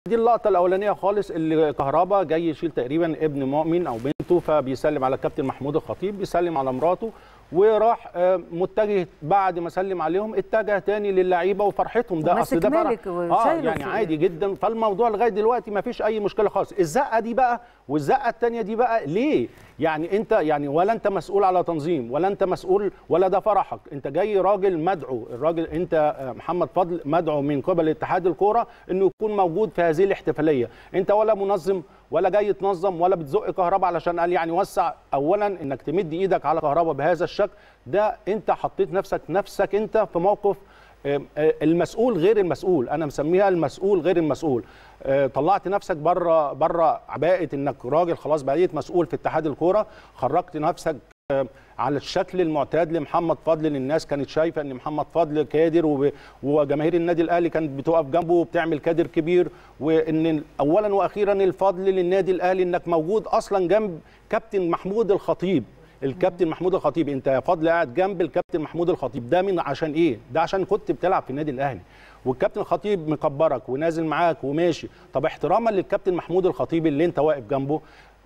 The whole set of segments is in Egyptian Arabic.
دي اللقطه الاولانيه خالص اللي كهربا جاي يشيل تقريبا ابن مؤمن او بنته فبيسلم على الكابتن محمود الخطيب بيسلم على مراته وراح آه، متجه بعد ما سلم عليهم اتجه تاني للعيبه وفرحتهم ده وماسك اصل ده فرح مالك اه وشايله يعني في- عادي جدا فالموضوع لغايه دلوقتي ما فيش اي مشكله خالص الزقه دي بقى والزقه الثانيه دي بقى ليه يعني انت يعني ولا انت مسؤول على تنظيم ولا انت مسؤول ولا ده فرحك انت جاي راجل مدعو الراجل انت آه، محمد فضل مدعو من قبل اتحاد الكوره انه يكون موجود في هذه الاحتفاليه انت ولا منظم ولا جاي تنظم ولا بتزق كهرباء علشان قال يعني وسع اولا انك تمد ايدك على كهرباء بهذا الشكل ده انت حطيت نفسك نفسك انت في موقف آه، آه، المسؤول غير المسؤول انا مسميها المسؤول غير المسؤول آه، طلعت نفسك بره بره عباءه انك راجل خلاص بقيت مسؤول في اتحاد الكوره خرجت نفسك آه، على الشكل المعتاد لمحمد فضل للناس كانت شايفه ان محمد فضل كادر وب- وجماهير النادي الاهلي كانت بتقف جنبه وبتعمل كادر كبير وان اولا واخيرا الفضل للنادي الاهلي انك موجود اصلا جنب كابتن محمود الخطيب الكابتن محمود الخطيب انت يا فضل قاعد جنب الكابتن محمود الخطيب ده من عشان ايه ده عشان كنت بتلعب في النادي الاهلي والكابتن الخطيب مكبرك ونازل معاك وماشي طب احتراما للكابتن محمود الخطيب اللي انت واقف جنبه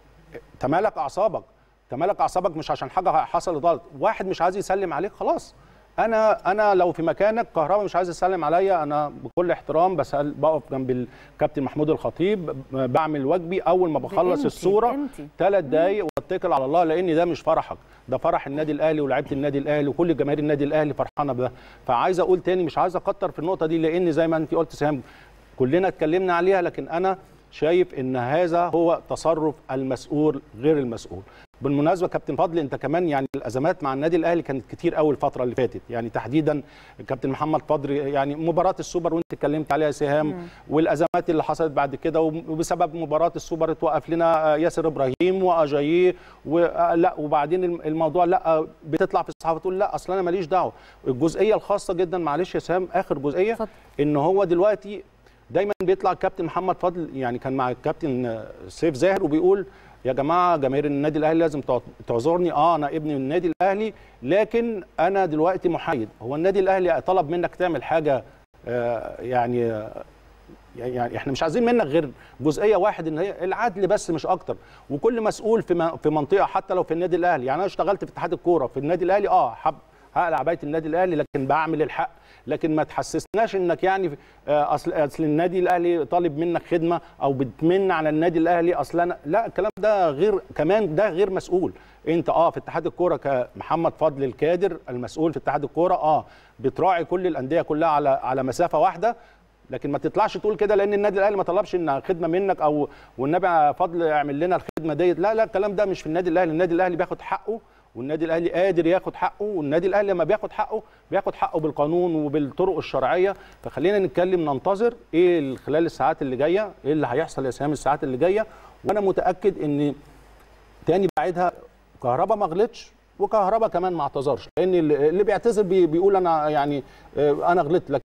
تمالك اعصابك تمالك اعصابك مش عشان حاجه حصلت غلط واحد مش عايز يسلم عليك خلاص انا انا لو في مكانك كهربا مش عايز يسلم عليا انا بكل احترام بسال بقف جنب الكابتن محمود الخطيب بعمل واجبي اول ما بخلص بقيمتي- الصوره بقيمتي. ثلاث دقايق واتكل على الله لان ده مش فرحك ده فرح النادي الاهلي ولاعيبه النادي الاهلي وكل جماهير النادي الاهلي فرحانه بده فعايز اقول تاني مش عايز اكتر في النقطه دي لان زي ما انت قلت سهام كلنا اتكلمنا عليها لكن انا شايف ان هذا هو تصرف المسؤول غير المسؤول بالمناسبه كابتن فضل انت كمان يعني الازمات مع النادي الاهلي كانت كتير قوي الفتره اللي فاتت يعني تحديدا كابتن محمد فضل يعني مباراه السوبر وانت اتكلمت عليها سهام والازمات اللي حصلت بعد كده وبسبب مباراه السوبر اتوقف لنا ياسر ابراهيم واجاييه ولا وبعدين الموضوع لا بتطلع في الصحافه تقول لا اصل انا ماليش دعوه الجزئيه الخاصه جدا معلش يا سهام اخر جزئيه اتفضل. ان هو دلوقتي دايما بيطلع الكابتن محمد فضل يعني كان مع الكابتن سيف زاهر وبيقول يا جماعه جماهير النادي الاهلي لازم تع- تعذرني اه انا ابن النادي الاهلي لكن انا دلوقتي محايد هو النادي الاهلي طلب منك تعمل حاجه آه يعني آه يعني احنا مش عايزين منك غير جزئيه واحد ان هي العدل بس مش اكتر وكل مسؤول في م- في منطقه حتى لو في النادي الاهلي يعني انا اشتغلت في اتحاد الكوره في النادي الاهلي اه حب هقلع عبايه النادي الاهلي لكن بعمل الحق لكن ما تحسسناش انك يعني آه، اصل اصل النادي الاهلي طالب منك خدمه او بتمن على النادي الاهلي اصل انا لا الكلام ده غير كمان ده غير مسؤول انت اه في اتحاد الكوره كمحمد فضل الكادر المسؤول في اتحاد الكوره اه بتراعي كل الانديه كلها على على مسافه واحده لكن ما تطلعش تقول كده لان النادي الاهلي ما طلبش ان خدمه منك او والنبي يا فضل اعمل لنا الخدمه ديت لا لا الكلام ده مش في النادي الاهلي النادي الاهلي بياخد حقه والنادي الاهلي قادر ياخد حقه والنادي الاهلي لما بياخد حقه بياخد حقه بالقانون وبالطرق الشرعيه فخلينا نتكلم ننتظر ايه خلال الساعات اللي جايه ايه اللي هيحصل يا سهام الساعات اللي جايه وانا متاكد ان تاني بعيدها كهربا ما غلطش وكهربا كمان ما اعتذرش لان اللي اللي بيعتذر بي- بيقول انا يعني آه، انا غلطت لكن